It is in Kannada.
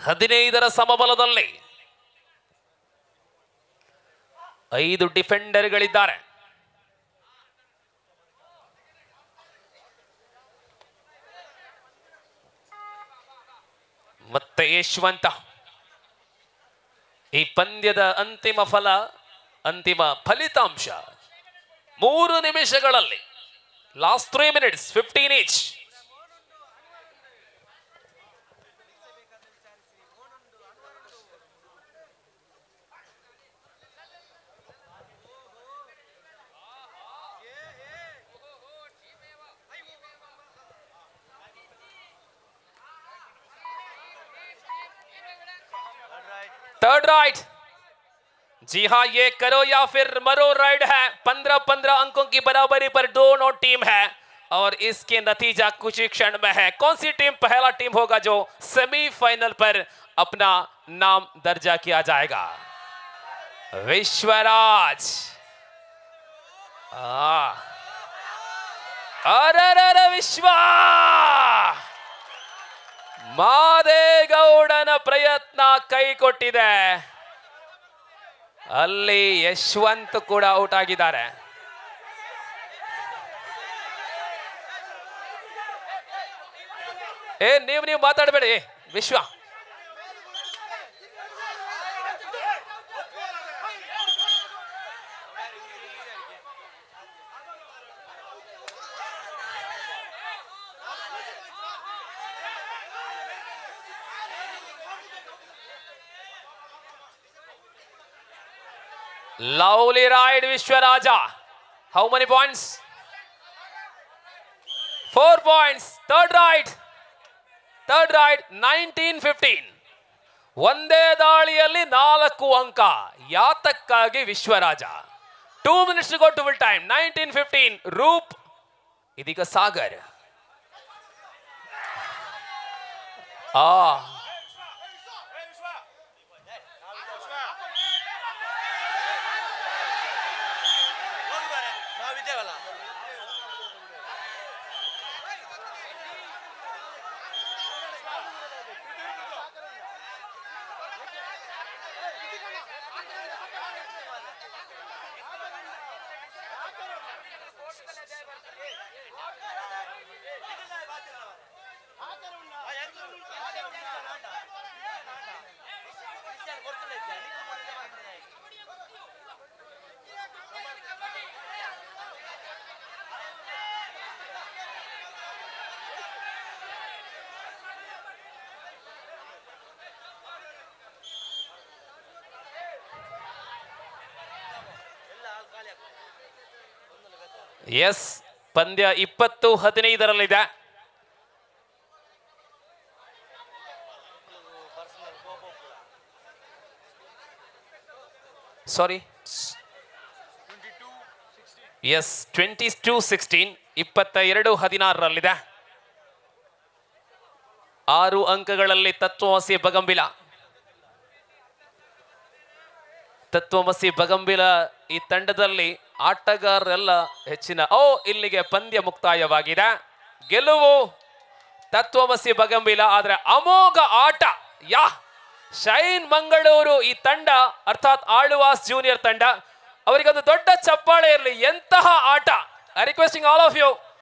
ಹದಿನೈದರ ಸಮಬಲದಲ್ಲಿ ಐದು ಡಿಫೆಂಡರ್ಗಳಿದ್ದಾರೆ ಮತ್ತೆ ಯಶವಂತ ಈ ಪಂದ್ಯದ ಅಂತಿಮ ಫಲ ಅಂತಿಮ ಫಲಿತಾಂಶ ಮೂರು ನಿಮಿಷಗಳಲ್ಲಿ last three minutes fifteen each third right जी हाँ ये करो या फिर मरो राइड है पंद्रह पंद्रह अंकों की बराबरी पर दोनों टीम है और इसके नतीजा कुछ ही क्षण में है कौन सी टीम पहला टीम होगा जो सेमीफाइनल पर अपना नाम दर्जा किया जाएगा विश्वराज आ अरे अरे अरे विश्वा ಮಾದೇಗೌಡನ ಪ್ರಯತ್ನ ಕೈ ಕೊಟ್ಟಿದೆ ಅಲ್ಲಿ ಯಶವಂತ್ ಕೂಡ ಔಟ್ ಆಗಿದ್ದಾರೆ ಏ ನೀವು ನೀವು ಮಾತಾಡಬೇಡಿ ವಿಶ್ವ Lovely ride, Vishwaraja. How many points? Four points. Third ride. Third ride, 1915. ಒಂದೇ ದಾಳಿಯಲ್ಲಿ ನಾಲ್ಕು ಅಂಕ ಯಾತಕ್ಕಾಗಿ Vishwaraj two minutes go to will time nineteen fifteen ರೂಪ್ ಇದೀಗ ಸಾಗರ್ ಆ ನಾವಿದ್ದೇವಲ್ಲ ಎಸ್ ಪಂದ್ಯ ಇಪ್ಪತ್ತು ಹದಿನೈದರಲ್ಲಿದೆ sorry yes twenty two sixteen ಇಪ್ಪತ್ತ ಎರಡು ಹದಿನಾರರಲ್ಲಿದೆ ಆರು ಅಂಕಗಳಲ್ಲಿ ತತ್ವಮಸಿ ಬಗಂಬಿಲ ತತ್ವಮಸಿ ಬಗಂಬಿಲ ಈ ತಂಡದಲ್ಲಿ ಆಟಗಾರರೆಲ್ಲ ಹೆಚ್ಚಿನ ಓ ಇಲ್ಲಿಗೆ ಪಂದ್ಯ ಮುಕ್ತಾಯವಾಗಿದೆ ಗೆಲುವು ತತ್ವಮಸಿ ಬಗಂಬಿಲ ಆದ್ರೆ ಅಮೋಘ ಆಟ ಯಾ ಶೈನ್ ಮಂಗಳೂರು ಈ ತಂಡ ಅರ್ಥಾತ್ ಆಳುವಾಸ್ ಜೂನಿಯರ್ ತಂಡ ಅವರಿಗೆ ಒಂದು ದೊಡ್ಡ ಚಪ್ಪಾಳೆ ಇರಲಿ ಎಂತಹ ಆಟ I requesting all of you